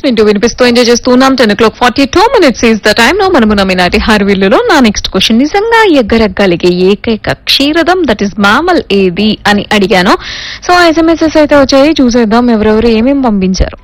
వింటూ వినిపిస్తూ ఎంజాయ్ చేస్తూ ఉన్నాం ten o'clock forty two minutes is the time లో మనము నమ్మినాటి హార్విల్లులో నా నెక్స్ట్ క్వశ్చన్ నిజంగా ఎగ్గరగలిగే ఏకైక క్షీరదం దట్ ఇస్ మామల్ ఏది అని అడిగాను సో ఎస్ఎంఎస్ఎస్ అయితే వచ్చాయి చూసేద్దాం ఎవరెవరు ఏమేమి పంపించారు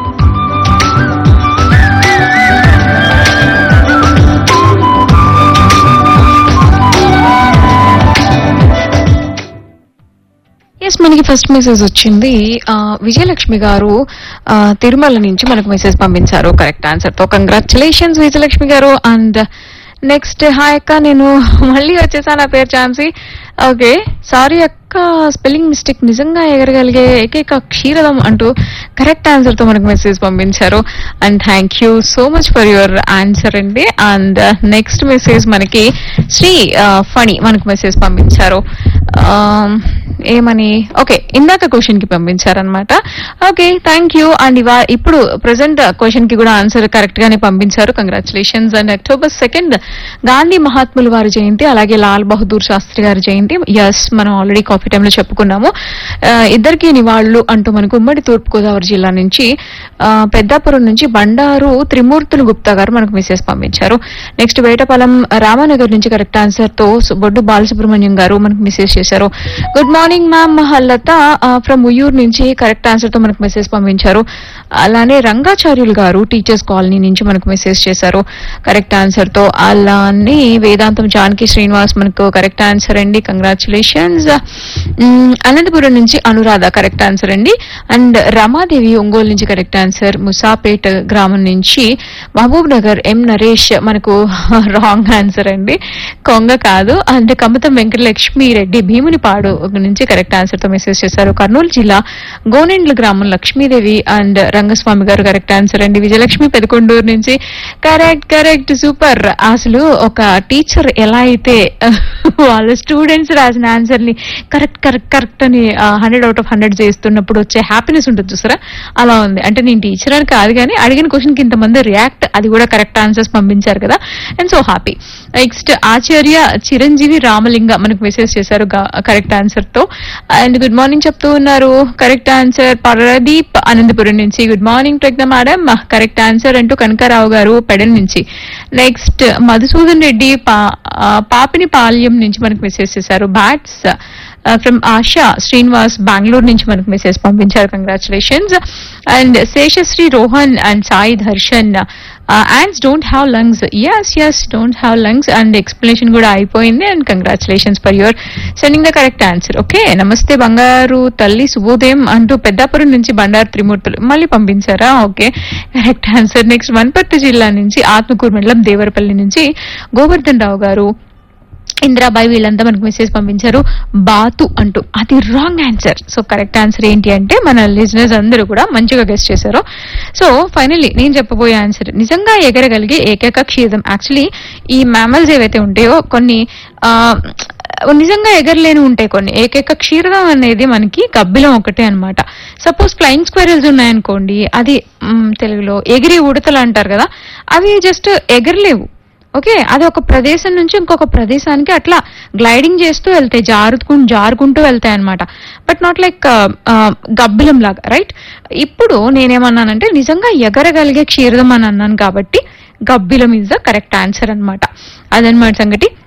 ఎస్ మనకి ఫస్ట్ మెసేజ్ వచ్చింది ఆ, విజయలక్ష్మి గారు ఆ, తిరుమల నుంచి మనకు మెసేజ్ పంపించారు కరెక్ట్ ఆన్సర్ తో కంగ్రాచులేషన్స్ విజయలక్ష్మి గారు అండ్ నెక్స్ట్ హాయ్ అక్క నేను మళ్ళీ వచ్చేసా నా పేరు ఛాన్సీ ఓకే సారీ అక్క స్పెల్లింగ్ మిస్టేక్ నిజంగా ఎగరగలిగే ఏకైక క్షీరదం అంటూ కరెక్ట్ ఆన్సర్ తో మనకు మెసేజ్ పంపించారు and thank you so much for your answer అండి అండ్ నెక్స్ట్ మెసేజ్ మనకి శ్రీ ఫణి మనకు మెసేజ్ పంపించారు Um, ఏమని ఓకే ఇందాక క్వశ్చన్ కి పంపించారనమాట ఓకే థ్యాంక్ యూ అండ్ ఇవా ఇప్పుడు ప్రజెంట్ క్వశ్చన్ కి కూడా ఆన్సర్ కరెక్ట్ గానే పంపించారు congratulations and October second Gandhi మహాత్ముల వారి జయంతి అలాగే లాల్ బహదూర్ శాస్త్రి గారి జయంతి ఎస్ మనం ఆల్రెడీ కాఫీ టైంలో చెప్పుకున్నాము ఆ, ఇద్దరికి నివాళులు అంటూ మనకు ఉమ్మడి తూర్పుగోదావరి జిల్లా నుంచి ఆ, పెద్దాపురం నుంచి బండారు త్రిమూర్తులు గుప్తా గారు మనకు మెసేజ్ పంపించారు నెక్స్ట్ వేటపాలెం రామానగర్ నుంచి కరెక్ట్ ఆన్సర్ తో బొడ్డు బాలసుబ్రహ్మణ్యం గారు మనకు మెసేజ్ చేశారు good morning ma'am Latha from Uyyuru నుంచి కరెక్ట్ ఆన్సర్ తో మనకు మెసేజ్ పంపించారు అలానే రంగాచార్యులు గారు టీచర్స్ కాలనీ నుంచి మనకు మెసేజ్ చేశారు కరెక్ట్ ఆన్సర్ తో అలానే వేదాంతం జానకి శ్రీనివాస్ మనకు కరెక్ట్ ఆన్సర్ అండి కంగ్రాచులేషన్స్ అనంతపురం నుంచి అనురాధ కరెక్ట్ ఆన్సర్ అండి అండ్ రమాదేవి ఒంగోలు నుంచి కరెక్ట్ ఆన్సర్ ముసాపేట్ గ్రామం నుంచి మహబూబ్ నగర్ ఎం నరేష్ మనకు రాంగ్ ఆన్సర్ అండి కొంగ కాదు అండ్ కమతం వెంకటలక్ష్మి రెడ్డి భీమునిపాడు నుంచి కరెక్ట్ ఆన్సర్ తో మెసేజ్ చేశారు కర్నూలు జిల్లా గోనెండ్ల గ్రామం లక్ష్మీదేవి అండ్ రంగస్వామి గారు కరెక్ట్ ఆన్సర్ అండి విజయలక్ష్మి పెదకొండూరు నుంచి కరెక్ట్ కరెక్ట్ సూపర్ అసలు ఒక టీచర్ ఎలా అయితే వాళ్ళ స్టూడెంట్స్ రాసిన ఆన్సర్ ని కరెక్ట్ కరెక్ట్ కరెక్ట్ అని హండ్రెడ్ అవుట్ ఆఫ్ హండ్రెడ్ చేస్తున్నప్పుడు వచ్చే హ్యాపీనెస్ ఉంటుంది చూసారా అలా ఉంది అంటే నేను టీచర్ అని కాదు కానీ అడిగిన క్వశ్చన్ కి ఇంతమంది రియాక్ట్ అది కూడా కరెక్ట్ ఆన్సర్స్ పంపించారు కదా and so happy next Acharya Chiranjeevi Ramalinga మనకు మెసేజ్ చేశారు కరెక్ట్ ఆన్సర్ తో అండ్ గుడ్ మార్నింగ్ చెప్తూ ఉన్నారు కరెక్ట్ ఆన్సర్ పరదీప్ అనంతపురం నుంచి good morning Pragna madam correct answer అంటూ కనకారావు గారు పెడల్ నుంచి నెక్స్ట్ మధుసూదన్ రెడ్డి పా- ఆ, పాపిని పాల్యం నుంచి మనకు మెసేజ్ చేశారు బ్యాట్స్ ఫ్రమ్ ఆశా శ్రీనివాస్ బెంగళూరు నుంచి మనకు మెసేజ్ పంపించారు congratulations and Seshasri Rohan and Sai Darshan and don't have lungs yes yes don't have lungs and explanation కూడా అయిపోయింది and congratulations for your sending the correct answer okay నమస్తే బంగారు తల్లి శుభోదయం అంటూ పెద్దాపురం నుంచి బండారు త్రిమూర్తులు మళ్ళీ పంపించారా okay correct answer next Wanaparthy జిల్లా నుంచి ఆత్మకూరు మండలం దేవరపల్లి నుంచి గోవర్ధన్ రావు గారు ఇందిరాబాయి వీళ్ళంతా మనకు మెసేజ్ పంపించారు బాతు అంటూ అది wrong answer so correct answer ఏంటి అంటే మన లిజనర్స్ అందరూ కూడా మంచిగా గెస్ట్ చేశారు సో ఫైనల్లీ నేను చెప్పబోయే ఆన్సర్ నిజంగా ఎగరగలిగే ఏకైక క్షీరం యాక్చువల్లీ ఈ మ్యామల్స్ ఏవైతే ఉంటాయో కొన్ని ఆ, నిజంగా ఎగరలేని ఉంటాయి కొన్ని ఏకైక క్షీరదం అనేది మనకి గబ్బిలం ఒకటే అన్నమాట సపోజ్ ఫ్లయింగ్ స్క్వేరల్స్ ఉన్నాయనుకోండి అది మ్, తెలుగులో ఎగిరి ఉడతలు అంటారు కదా అవి జస్ట్ ఎగరలేవు ఓకే అది ఒక ప్రదేశం నుంచి ఇంకొక ప్రదేశానికి అట్లా గ్లైడింగ్ చేస్తూ వెళ్తాయి జారుకుంటూ జారుకుంటూ వెళ్తాయి అనమాట బట్ నాట్ లైక్ గబ్బిలం లాగా రైట్ ఇప్పుడు నేనేమన్నానంటే నిజంగా ఎగరగలిగే క్షీరదం అని అన్నాను కాబట్టి గబ్బిలం ఇస్ ద కరెక్ట్ ఆన్సర్ అన్నమాట అదనమాట సంగతి